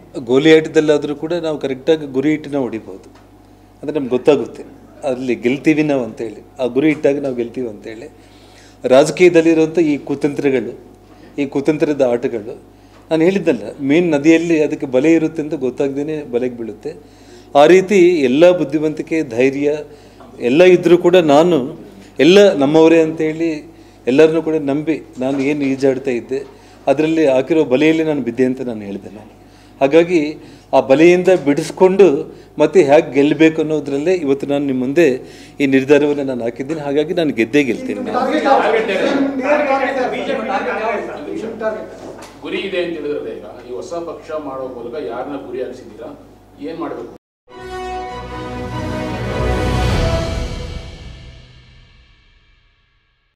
ಗೋಲಿ ಆಟದಲ್ಲಾದರೂ ಕೂಡ ನಾವು ಕರೆಕ್ಟಾಗಿ ಗುರಿ ಇಟ್ಟು ನಾವು ಹೊಡಿಬೋದು ಅಂದರೆ ನಮ್ಗೆ ಗೊತ್ತಾಗುತ್ತೆ ಅಲ್ಲಿ ಗೆಲ್ತೀವಿ ನಾವು ಅಂತೇಳಿ ಆ ಗುರಿ ಇಟ್ಟಾಗ ನಾವು ಗೆಲ್ತೀವಿ ಅಂತೇಳಿ ರಾಜಕೀಯದಲ್ಲಿರುವಂಥ ಈ ಕುತಂತ್ರಗಳು ಈ ಕುತಂತ್ರದ ಆಟಗಳು ನಾನು ಹೇಳಿದ್ದಲ್ಲ ಮೇನ್ ನದಿಯಲ್ಲಿ ಅದಕ್ಕೆ ಬಲೆ ಇರುತ್ತೆ ಅಂತ ಗೊತ್ತಾಗ್ದೇ ಬಲೆಗೆ ಬೀಳುತ್ತೆ ಆ ರೀತಿ ಎಲ್ಲ ಬುದ್ಧಿವಂತಿಕೆ ಧೈರ್ಯ ಎಲ್ಲ ಇದ್ದರೂ ಕೂಡ ನಾನು ಎಲ್ಲ ನಮ್ಮವರೇ ಅಂತೇಳಿ ಎಲ್ಲರನ್ನೂ ಕೂಡ ನಂಬಿ ನಾನು ಏನು ಈಜಾಡ್ತಾ ಇದ್ದೆ ಅದರಲ್ಲಿ ಹಾಕಿರೋ ಬಲೆಯಲ್ಲಿ ನಾನು ಬಿದ್ದೆ ಅಂತ ನಾನು ಹೇಳಿದೆ ನಾನು ಹಾಗಾಗಿ ಆ ಬಲೆಯಿಂದ ಬಿಡಿಸ್ಕೊಂಡು ಮತ್ತೆ ಹೇಗೆ ಗೆಲ್ಲಬೇಕು ಅನ್ನೋದ್ರಲ್ಲೇ ಇವತ್ತು ನಾನು ನಿಮ್ಮ ಮುಂದೆ ಈ ನಿರ್ಧಾರವನ್ನು ನಾನು ಹಾಕಿದ್ದೀನಿ ಹಾಗಾಗಿ ನಾನು ಗೆದ್ದೇ ಗೆಲ್ತೀನಿ ಗುರಿ ಇದೆ ಅಂತ ಹೇಳಿದ್ರೆ ಈಗ ಈ ಹೊಸ ಪಕ್ಷ ಮಾಡೋ ಮೂಲಕ ಯಾರನ್ನ ಗುರಿ ಹಾಕ್ಸಿದ್ದೀರಾ ಏನ್ ಮಾಡ್ಬೇಕು